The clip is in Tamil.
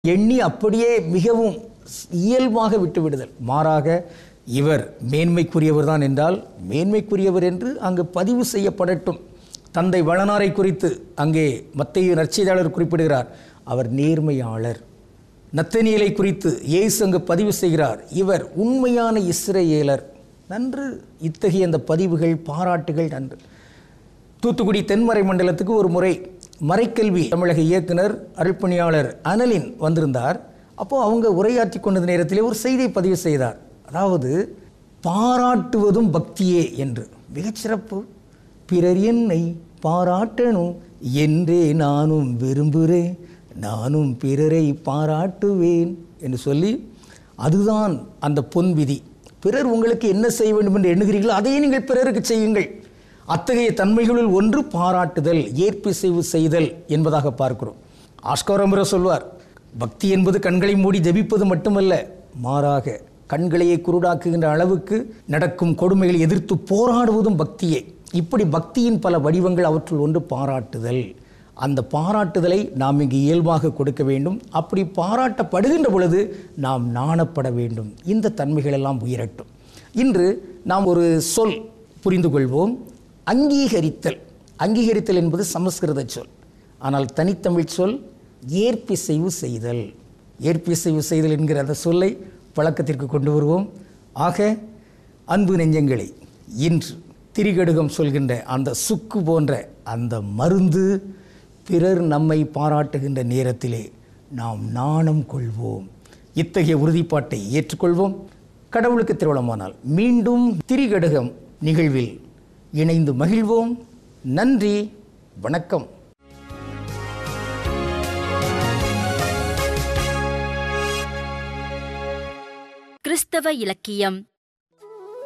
எண்ணி அப்படியே மிகவும் இயல்பாக விட்டுவிடுதல் மாறாக இவர் மேன்மைக்குரியவர் தான் என்றால் மேன்மைக்குரியவர் என்று அங்கு பதிவு செய்யப்படட்டும் தந்தை வளனாரை குறித்து அங்கே மத்திய நற்செய்தியாளர் குறிப்பிடுகிறார் அவர் நேர்மையாளர் நத்தனியலை குறித்து இயேசு அங்கு பதிவு செய்கிறார் இவர் உண்மையான இஸ்ரேலர் நன்று இத்தகைய அந்த பதிவுகள் பாராட்டுகள் நன்று தூத்துக்குடி தென்மறை மண்டலத்துக்கு ஒரு முறை மறைக்கல்வி தமிழக இயக்குனர் அருள்பணியாளர் அனலின் வந்திருந்தார் அப்போ அவங்க உரையாற்றி கொண்ட நேரத்திலே ஒரு செய்தியை பதிவு செய்தார் அதாவது பாராட்டுவதும் பக்தியே என்று மிகச்சிறப்பு பிறர் என்னை பாராட்டணும் என்றே நானும் விரும்புகிறேன் நானும் பிறரை பாராட்டுவேன் என்று சொல்லி அதுதான் அந்த பொன் விதி பிறர் உங்களுக்கு என்ன செய்ய வேண்டும் என்று எண்ணுகிறீர்களோ அதையே நீங்கள் பிறருக்கு செய்யுங்கள் அத்தகைய தன்மைகளுள் ஒன்று பாராட்டுதல் ஏற்பிசைவு செய்தல் என்பதாக பார்க்கிறோம் ஆஸ்கோரமுறை சொல்வார் பக்தி என்பது கண்களை மூடி ஜெபிப்பது மட்டுமல்ல மாறாக கண்களையே குருடாக்குகின்ற அளவுக்கு நடக்கும் கொடுமைகளை எதிர்த்து போராடுவதும் பக்தியே இப்படி பக்தியின் பல வடிவங்கள் அவற்றுள் ஒன்று பாராட்டுதல் அந்த பாராட்டுதலை நாம் இங்கு இயல்பாக கொடுக்க வேண்டும் அப்படி பாராட்டப்படுகின்ற பொழுது நாம் நாணப்பட வேண்டும் இந்த தன்மைகள் எல்லாம் உயரட்டும் இன்று நாம் ஒரு சொல் புரிந்து கொள்வோம் அங்கீகரித்தல் அங்கீகரித்தல் என்பது சமஸ்கிருத சொல் ஆனால் தனித்தமிழ் சொல் ஏற்பிசைவு செய்தல் ஏற்பிசைவு செய்தல் என்கிற அந்த சொல்லை பழக்கத்திற்கு கொண்டு வருவோம் ஆக அன்பு நெஞ்சங்களை இன்று திரிகடுகம் சொல்கின்ற அந்த சுக்கு போன்ற அந்த மருந்து பிறர் நம்மை பாராட்டுகின்ற நேரத்திலே நாம் நாணம் கொள்வோம் இத்தகைய உறுதிப்பாட்டை ஏற்றுக்கொள்வோம் கடவுளுக்கு திருவிழமானால் மீண்டும் திரிகடுகம் நிகழ்வில் இணைந்து மகிழ்வோம் நன்றி வணக்கம் கிறிஸ்தவ இலக்கியம்